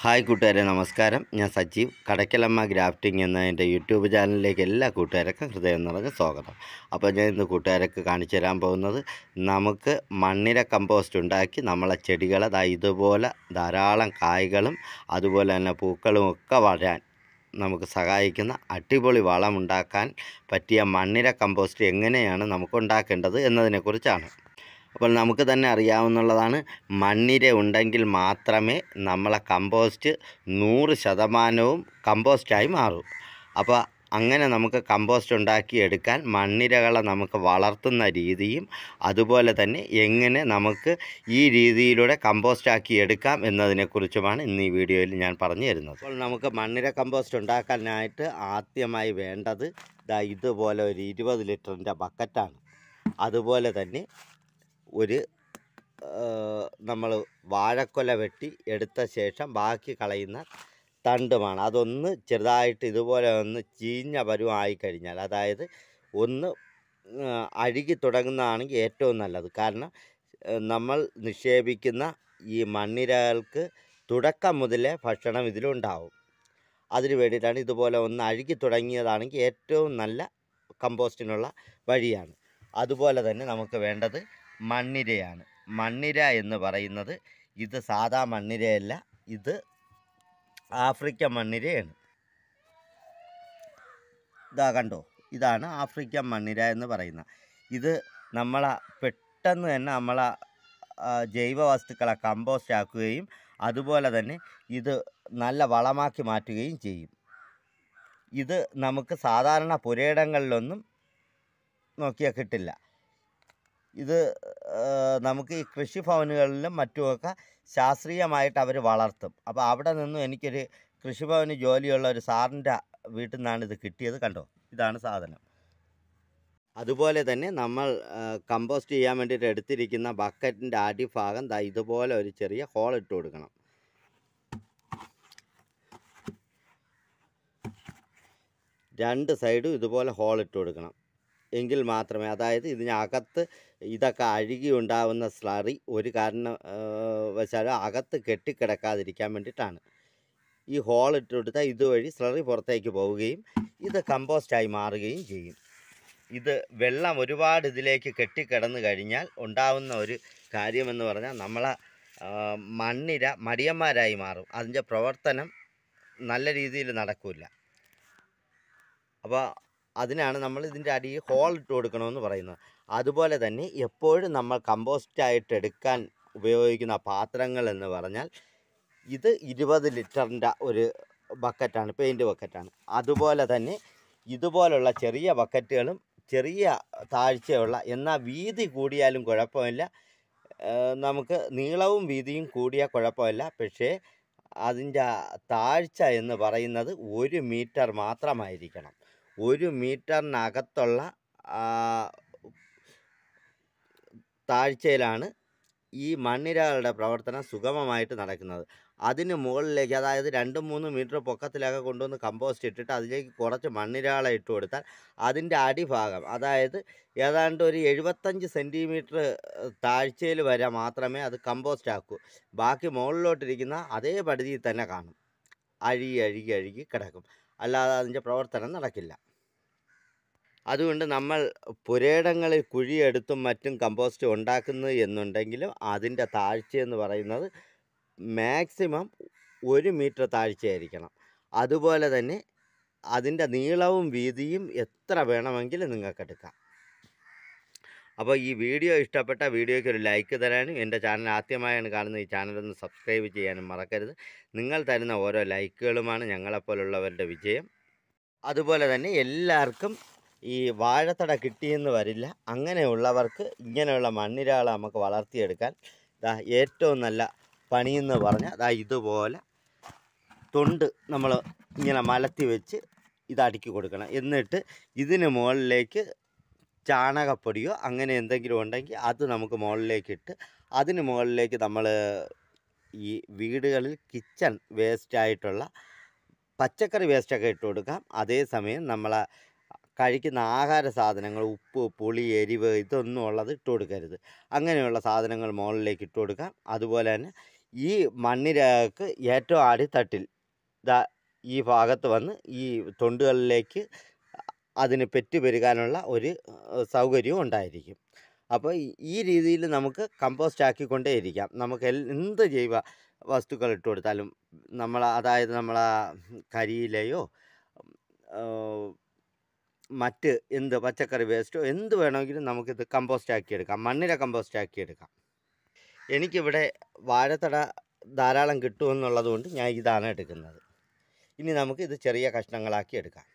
hi കൂട്ടുകാരെ നമസ്കാരം ഞാൻ സജീവ് കടക്കലമ്മ ഗ്രാഫ്റ്റിംഗ് എന്ന എൻ്റെ യൂട്യൂബ് ചാനലിലേക്ക് എല്ലാ കൂട്ടുകാർക്കും ഹൃദയം നിറഞ്ഞ സ്വാഗതം അപ്പോൾ ഞാൻ ഇന്ന് കൂട്ടുകാർക്ക് കാണിച്ചു തരാൻ പോകുന്നത് നമുക്ക് മണ്ണിര കമ്പോസ്റ്റ് ഉണ്ടാക്കി നമ്മളെ ചെടികളെ ദാ ഇതുപോലെ ധാരാളം കായ്കളും അതുപോലെ തന്നെ പൂക്കളും ഒക്കെ വളരാൻ നമുക്ക് സഹായിക്കുന്ന അടിപൊളി വളമുണ്ടാക്കാൻ പറ്റിയ മണ്ണിര കമ്പോസ്റ്റ് എങ്ങനെയാണ് നമുക്ക് ഉണ്ടാക്കേണ്ടത് എന്നതിനെക്കുറിച്ചാണ് അപ്പോൾ നമുക്ക് തന്നെ അറിയാവുന്നതാണ് മണ്ണിര ഉണ്ടെങ്കിൽ മാത്രമേ നമ്മളെ കമ്പോസ്റ്റ് നൂറ് ശതമാനവും കമ്പോസ്റ്റായി മാറൂ അപ്പോൾ അങ്ങനെ നമുക്ക് കമ്പോസ്റ്റ് ഉണ്ടാക്കിയെടുക്കാൻ മണ്ണിരകളെ നമുക്ക് വളർത്തുന്ന രീതിയും അതുപോലെ തന്നെ എങ്ങനെ നമുക്ക് ഈ രീതിയിലൂടെ കമ്പോസ്റ്റാക്കി എടുക്കാം എന്നതിനെക്കുറിച്ചുമാണ് ഇന്ന് ഈ വീഡിയോയിൽ ഞാൻ പറഞ്ഞു തരുന്നത് അപ്പോൾ നമുക്ക് മണ്ണിര കമ്പോസ്റ്റ് ഉണ്ടാക്കാനായിട്ട് ആദ്യമായി വേണ്ടത് ദാ ഇതുപോലെ ഒരു ഇരുപത് ലിറ്ററിൻ്റെ ബക്കറ്റാണ് അതുപോലെ തന്നെ ഒരു നമ്മൾ വാഴക്കൊല വെട്ടി എടുത്ത ശേഷം ബാക്കി കളയുന്ന തണ്ടുമാണ് അതൊന്ന് ചെറുതായിട്ട് ഇതുപോലെ ഒന്ന് ചീഞ്ഞ പരുവമായി കഴിഞ്ഞാൽ അതായത് ഒന്ന് ആ, അഴുകി തുടങ്ങുന്നതാണെങ്കിൽ ഏറ്റവും നല്ലത് കാരണം ഏ, നമ്മൾ നിക്ഷേപിക്കുന്ന ഈ മണ്ണിരകൾക്ക് തുടക്കം മുതലേ ഭക്ഷണം ഇതിലുണ്ടാവും അതിന് വേണ്ടിയിട്ടാണ് ഇതുപോലെ ഒന്ന് അഴുകി തുടങ്ങിയതാണെങ്കിൽ ഏറ്റവും നല്ല കമ്പോസ്റ്റിനുള്ള വഴിയാണ് അതുപോലെ തന്നെ നമുക്ക് വേണ്ടത് മണ്ണിരയാണ് മണ്ണിര എന്ന് പറയുന്നത് ഇത് സാധാ മണ്ണിരയല്ല ഇത് ആഫ്രിക്കൻ മണ്ണിരയാണ് ഇതാ കണ്ടോ ഇതാണ് ആഫ്രിക്കൻ മണ്ണിര എന്ന് പറയുന്നത് ഇത് നമ്മളെ പെട്ടെന്ന് തന്നെ നമ്മളെ ആ, ജൈവ വസ്തുക്കളെ കമ്പോസ്റ്റ് ആക്കുകയും അതുപോലെ തന്നെ ഇത് നല്ല വളമാക്കി മാറ്റുകയും ചെയ്യും ഇത് നമുക്ക് സാധാരണ പുരയിടങ്ങളിലൊന്നും നോക്കിയാൽ കിട്ടില്ല ഇത് ആ, നമുക്ക് ഈ കൃഷിഭവനുകളിലും മറ്റുമൊക്കെ ശാസ്ത്രീയമായിട്ട് അവർ വളർത്തും അപ്പോൾ അവിടെ നിന്നും എനിക്കൊരു കൃഷിഭവന് ജോലിയുള്ള ഒരു സാറിൻ്റെ വീട്ടിൽ നിന്നാണ് ഇത് കിട്ടിയത് കണ്ടോ ഇതാണ് സാധനം അതുപോലെ തന്നെ നമ്മൾ ആ, കമ്പോസ്റ്റ് ചെയ്യാൻ വേണ്ടിയിട്ട് എടുത്തിരിക്കുന്ന ബക്കറ്റിൻ്റെ അടിഭാഗം ദാ ഇതുപോലെ ഒരു ചെറിയ ഹോൾ ഇട്ട് കൊടുക്കണം രണ്ട് സൈഡും ഇതുപോലെ ഹോൾ ഇട്ട് കൊടുക്കണം എങ്കിൽ മാത്രമേ അതായത് ഇതിനകത്ത് ഇതൊക്കെ അഴുകി ഉണ്ടാവുന്ന സ്ലറി ഒരു കാരണം ആ, വശാലും അകത്ത് കെട്ടിക്കിടക്കാതിരിക്കാൻ വേണ്ടിയിട്ടാണ് ഈ ഹോൾ ഇട്ട് കൊടുത്താൽ ഇതുവഴി സ്ലറി പുറത്തേക്ക് പോവുകയും ഇത് കമ്പോസ്റ്റായി മാറുകയും ചെയ്യും ഇത് വെള്ളം ഒരുപാട് ഇതിലേക്ക് കെട്ടിക്കിടന്ന് കഴിഞ്ഞാൽ ഉണ്ടാവുന്ന ഒരു കാര്യമെന്ന് പറഞ്ഞാൽ നമ്മളെ ആ, മണ്ണിര മടിയന്മാരായി മാറും അതിൻ്റെ പ്രവർത്തനം നല്ല രീതിയിൽ നടക്കില്ല അപ്പോൾ അതിനാണ് നമ്മൾ ഇതിൻ്റെ അടിയിൽ ഹോൾ ഇട്ട് കൊടുക്കണമെന്ന് പറയുന്നത് അതുപോലെ തന്നെ എപ്പോഴും നമ്മൾ കമ്പോസ്റ്റായിട്ട് എടുക്കാൻ ഉപയോഗിക്കുന്ന പാത്രങ്ങൾ എന്ന് പറഞ്ഞാൽ ഇത് ഇരുപത് ലിറ്ററിൻ്റെ ഒരു ബക്കറ്റാണ് പെയിൻറ്റ് ബക്കറ്റാണ് അതുപോലെ തന്നെ ഇതുപോലുള്ള ചെറിയ ബക്കറ്റുകളും ചെറിയ താഴ്ചയുള്ള എന്നാൽ വീതി കൂടിയാലും കുഴപ്പമില്ല ഏഹ് നമുക്ക് നീളവും വീതിയും കൂടിയാൽ കുഴപ്പമില്ല പക്ഷേ അതിൻ്റെ താഴ്ച എന്ന് പറയുന്നത് ഒരു മീറ്റർ മാത്രമായിരിക്കണം ഒരു മീറ്ററിനകത്തുള്ള ആ, താഴ്ചയിലാണ് ഈ മണ്ണിരകളുടെ പ്രവർത്തനം സുഗമമായിട്ട് നടക്കുന്നത് അതിന് മുകളിലേക്ക് അതായത് രണ്ടും മൂന്ന് മീറ്റർ പൊക്കത്തിലൊക്കെ കൊണ്ടുവന്ന് കമ്പോസ്റ്റ് ഇട്ടിട്ട് അതിലേക്ക് കുറച്ച് മണ്ണിരകളെ ഇട്ട് കൊടുത്താൽ അതിൻ്റെ അടിഭാഗം അതായത് ഏതാണ്ട് ഒരു എഴുപത്തഞ്ച് സെൻറ്റിമീറ്റർ താഴ്ചയിൽ വരെ മാത്രമേ അത് കമ്പോസ്റ്റ് ആക്കൂ ബാക്കി മുകളിലോട്ടിരിക്കുന്ന അതേ പടുതിയിൽ തന്നെ കാണും അഴുകി അഴുകി അഴുകി കിടക്കും അല്ലാതെ അതിൻ്റെ പ്രവർത്തനം നടക്കില്ല അതുകൊണ്ട് നമ്മൾ പുരയിടങ്ങളിൽ കുഴിയെടുത്തും മറ്റും കമ്പോസ്റ്റ് ഉണ്ടാക്കുന്നു എന്നുണ്ടെങ്കിലും അതിൻ്റെ താഴ്ച എന്ന് പറയുന്നത് മാക്സിമം ഒരു മീറ്റർ താഴ്ചയായിരിക്കണം അതുപോലെ തന്നെ അതിൻ്റെ നീളവും വീതിയും എത്ര വേണമെങ്കിലും നിങ്ങൾക്ക് എടുക്കാം അപ്പോൾ ഈ വീഡിയോ ഇഷ്ടപ്പെട്ട വീഡിയോയ്ക്ക് ഒരു ലൈക്ക് തരാനും എൻ്റെ ചാനൽ ആദ്യമായാണ് കാണുന്ന ഈ ചാനലൊന്ന് സബ്സ്ക്രൈബ് ചെയ്യാനും മറക്കരുത് നിങ്ങൾ തരുന്ന ഓരോ ലൈക്കുകളുമാണ് ഞങ്ങളെപ്പോലുള്ളവരുടെ വിജയം അതുപോലെ തന്നെ എല്ലാവർക്കും ഈ വാഴത്തട കിട്ടിയെന്ന് വരില്ല അങ്ങനെയുള്ളവർക്ക് ഇങ്ങനെയുള്ള മണ്ണിരകളെ നമുക്ക് വളർത്തിയെടുക്കാൻ ദാ ഏറ്റവും നല്ല പണിയെന്ന് പറഞ്ഞാൽ ദാ ഇതുപോലെ തൊണ്ട് നമ്മൾ ഇങ്ങനെ മലത്തി വെച്ച് ഇത് അടുക്കി കൊടുക്കണം എന്നിട്ട് ഇതിന് മുകളിലേക്ക് ചാണകപ്പൊടിയോ അങ്ങനെ എന്തെങ്കിലും ഉണ്ടെങ്കിൽ അത് നമുക്ക് മുകളിലേക്ക് ഇട്ട് അതിന് മുകളിലേക്ക് നമ്മൾ ഈ വീടുകളിൽ കിച്ചൺ വേസ്റ്റായിട്ടുള്ള പച്ചക്കറി വേസ്റ്റൊക്കെ ഇട്ട് കൊടുക്കാം അതേസമയം നമ്മളെ കഴിക്കുന്ന ആഹാര സാധനങ്ങൾ ഉപ്പ് പുളി എരിവ് ഇതൊന്നും ഉള്ളത് ഇട്ട് കൊടുക്കരുത് അങ്ങനെയുള്ള സാധനങ്ങൾ മുകളിലേക്ക് ഇട്ട് കൊടുക്കാം അതുപോലെ തന്നെ ഈ മണ്ണിരക്ക് ഏറ്റവും അടിത്തട്ടിൽ ദാ ഈ ഭാഗത്ത് വന്ന് ഈ തൊണ്ടുകളിലേക്ക് അതിന് പെറ്റ് പെരുകാനുള്ള ഒരു ഏഹ്, സൗകര്യവും ഉണ്ടായിരിക്കും അപ്പോൾ ഈ- ഈ രീതിയിൽ നമുക്ക് കമ്പോസ്റ്റ് ആക്കിക്കൊണ്ടേ ഇരിക്കാം നമുക്ക് എൽ- എന്ത് ജൈവ വസ്തുക്കൾ ഇട്ട് കൊടുത്താലും നമ്മൾ അതായത് നമ്മൾ കരിയിലയോ ഏഹ്, മറ്റ് എന്ത് പച്ചക്കറി വേസ്റ്റോ എന്ത് വേണമെങ്കിലും നമുക്കിത് കമ്പോസ്റ്റ് ആക്കിയെടുക്കാം മണ്ണിര കമ്പോസ്റ്റ് ആക്കിയെടുക്കാം എനിക്കിവിടെ വാഴത്തട ധാരാളം കിട്ടുമെന്നുള്ളത് കൊണ്ട് ഞാൻ ഇതാണ് എടുക്കുന്നത് ഇനി നമുക്ക് ഇത് ചെറിയ കഷ്ണങ്ങളാക്കി എടുക്കാം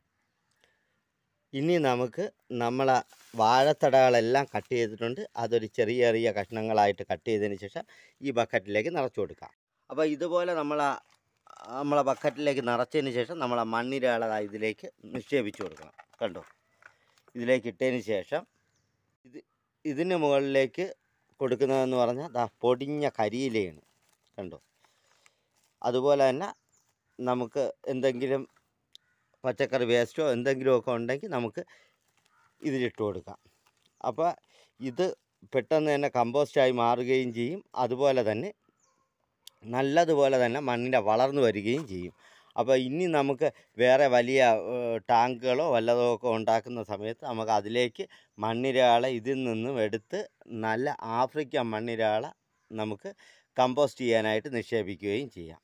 ഇനി നമുക്ക് നമ്മളെ വാഴത്തടകളെല്ലാം കട്ട് ചെയ്തിട്ടുണ്ട് അതൊരു ചെറിയ ചെറിയ കഷ്ണങ്ങളായിട്ട് കട്ട് ചെയ്തതിന് ശേഷം ഈ ബക്കറ്റിലേക്ക് നിറച്ചു കൊടുക്കാം അപ്പോൾ ഇതുപോലെ നമ്മൾ നമ്മളെ ബക്കറ്റിലേക്ക് നിറച്ചതിന് ശേഷം നമ്മളെ മണ്ണിരകളെ ദാ ഇതിലേക്ക് നിക്ഷേപിച്ച് കൊടുക്കണം കണ്ടോ ഇതിലേക്ക് ഇട്ടതിന് ശേഷം ഇത് ഇതിന് മുകളിലേക്ക് കൊടുക്കുന്നതെന്ന് പറഞ്ഞാൽ ദാ പൊടിഞ്ഞ കരിയിലയാണ് കണ്ടോ അതുപോലെ തന്നെ നമുക്ക് എന്തെങ്കിലും പച്ചക്കറി വേസ്റ്റോ എന്തെങ്കിലുമൊക്കെ ഉണ്ടെങ്കിൽ നമുക്ക് ഇതിലിട്ട് കൊടുക്കാം അപ്പോൾ ഇത് പെട്ടെന്ന് തന്നെ കമ്പോസ്റ്റായി മാറുകയും ചെയ്യും അതുപോലെ തന്നെ നല്ലതുപോലെ തന്നെ മണ്ണിൻ്റെ വളർന്നു വരികയും ചെയ്യും അപ്പോൾ ഇനി നമുക്ക് വേറെ വലിയ ഏഹ്, ടാങ്കുകളോ വല്ലതോ ഒക്കെ ഉണ്ടാക്കുന്ന സമയത്ത് നമുക്ക് അതിലേക്ക് മണ്ണിരകളെ ഇതിൽ നിന്നും എടുത്ത് നല്ല ആഫ്രിക്കൻ മണ്ണിരകളെ നമുക്ക് കമ്പോസ്റ്റ് ചെയ്യാനായിട്ട് നിക്ഷേപിക്കുകയും ചെയ്യാം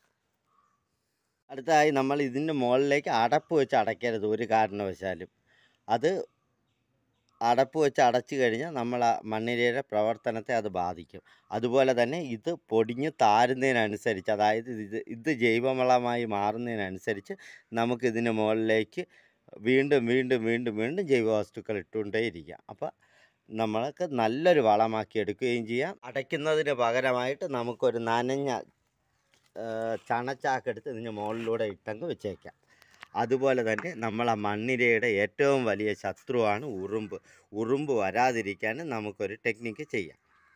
അടുത്തതായി നമ്മൾ ഇതിൻ്റെ മുകളിലേക്ക് അടപ്പ് വെച്ച് അടയ്ക്കരുത് ഒരു കാരണവശാലും അത് അടപ്പ് വെച്ച് അടച്ചു കഴിഞ്ഞാൽ നമ്മൾ ആ മണ്ണിരയുടെ പ്രവർത്തനത്തെ അത് ബാധിക്കും അതുപോലെ തന്നെ ഇത് പൊടിഞ്ഞ് താരുന്നതിനനുസരിച്ച് അതായത് ഇത് ഇത് ജൈവവളമായി മാറുന്നതിനനുസരിച്ച് നമുക്കിതിന് മുകളിലേക്ക് വീണ്ടും വീണ്ടും വീണ്ടും വീണ്ടും ജൈവവസ്തുക്കൾ ഇട്ടുകൊണ്ടേയിരിക്കാം അപ്പോൾ നമ്മൾക്ക് നല്ലൊരു വളമാക്കി എടുക്കുകയും ചെയ്യാം അടയ്ക്കുന്നതിന് പകരമായിട്ട് നമുക്കൊരു നനഞ്ഞ ഏഹ്, ചണച്ചാക്കെടുത്ത് ഇതിന് മുകളിലൂടെ ഇട്ടങ്ങ് വെച്ചേക്കാം അതുപോലെ തന്നെ നമ്മളെ മണ്ണിരയുടെ ഏറ്റവും വലിയ ശത്രുവാണ് ഉറുമ്പ് ഉറുമ്പ് വരാതിരിക്കാനും നമുക്കൊരു ടെക്നിക്ക് ചെയ്യാം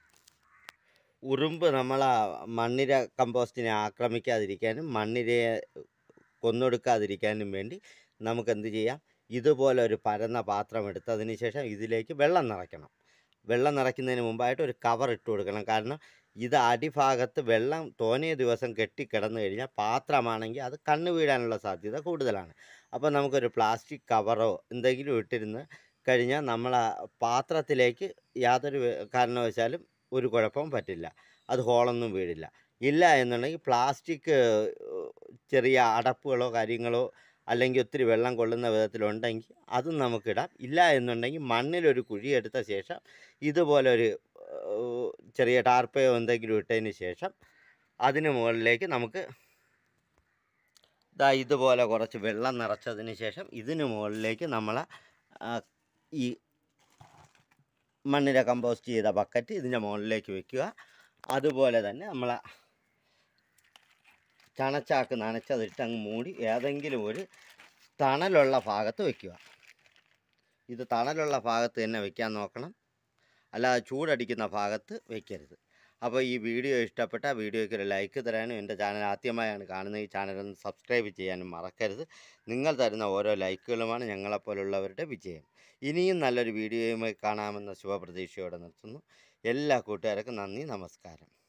ഉറുമ്പ് നമ്മളെ മണ്ണിര കമ്പോസ്റ്റിനെ ആക്രമിക്കാതിരിക്കാനും മണ്ണിരയെ കൊന്നൊടുക്കാതിരിക്കാനും വേണ്ടി നമുക്ക് എന്ത് ചെയ്യാം ഇതുപോലെ ഒരു പരന്ന പാത്രം എടുത്തതിന് ശേഷം ഇതിലേക്ക് വെള്ളം നിറയ്ക്കണം വെള്ളം നിറയ്ക്കുന്നതിന് മുമ്പായിട്ട് ഒരു കവർ ഇട്ട് കൊടുക്കണം കാരണം ഇത് അടിഭാഗത്ത് വെള്ളം തോന്നിയ ദിവസം കെട്ടിക്കിടന്നു കഴിഞ്ഞാൽ പാത്രമാണെങ്കിൽ അത് കണ്ണ് വീഴാനുള്ള സാധ്യത കൂടുതലാണ് അപ്പോൾ നമുക്കൊരു പ്ലാസ്റ്റിക് കവറോ എന്തെങ്കിലും ഇട്ടിരുന്ന് കഴിഞ്ഞാൽ നമ്മൾ ആ പാത്രത്തിലേക്ക് യാതൊരു വേ- കാരണവശാലും ഒരു കുഴപ്പവും പറ്റില്ല അത് ഹോളൊന്നും വീഴില്ല ഇല്ല എന്നുണ്ടെങ്കിൽ പ്ലാസ്റ്റിക് ഏഹ്, ചെറിയ അടപ്പുകളോ കാര്യങ്ങളോ അല്ലെങ്കിൽ ഒത്തിരി വെള്ളം കൊള്ളുന്ന വിധത്തിലുണ്ടെങ്കിൽ അതും നമുക്കിടാം ഇല്ല എന്നുണ്ടെങ്കിൽ മണ്ണിലൊരു കുഴിയെടുത്ത ശേഷം ഇതുപോലെ ഒരു ഏഹ്, ചെറിയ ടാർപ്പയോ എന്തെങ്കിലും ഇട്ടതിന് ശേഷം അതിന് മുകളിലേക്ക് നമുക്ക് ദാ ഇതുപോലെ കുറച്ച് വെള്ളം നിറച്ചതിന് ശേഷം ഇതിന് മുകളിലേക്ക് നമ്മൾ ഈ മണ്ണിര കമ്പോസ്റ്റ് ചെയ്ത ബക്കറ്റ് ഇതിൻ്റെ മുകളിലേക്ക് വെക്കുക അതുപോലെ തന്നെ നമ്മൾ ചണച്ചാക്ക് നനച്ചതിട്ട് അങ്ങ് മൂടി ഏതെങ്കിലും ഒരു തണലുള്ള ഭാഗത്ത് വെക്കുക ഇത് തണലുള്ള ഭാഗത്ത് തന്നെ വെക്കാൻ നോക്കണം അല്ലാതെ ചൂടടിക്കുന്ന ഭാഗത്ത് വെക്കരുത് അപ്പോൾ ഈ വീഡിയോ ഇഷ്ടപ്പെട്ട വീഡിയോയ്ക്ക് ഒരു ലൈക്ക് തരാനും എൻ്റെ ചാനൽ ആദ്യമായാണ് കാണുന്ന ഈ ചാനൽ ഒന്ന് സബ്സ്ക്രൈബ് ചെയ്യാനും മറക്കരുത് നിങ്ങൾ തരുന്ന ഓരോ ലൈക്കുകളുമാണ് ഞങ്ങളെപ്പോലുള്ളവരുടെ വിജയം ഇനിയും നല്ലൊരു വീഡിയോയുമായി കാണാമെന്ന ശുഭപ്രതീക്ഷയോടെ നിർത്തുന്നു എല്ലാ കൂട്ടുകാർക്കും നന്ദി നമസ്കാരം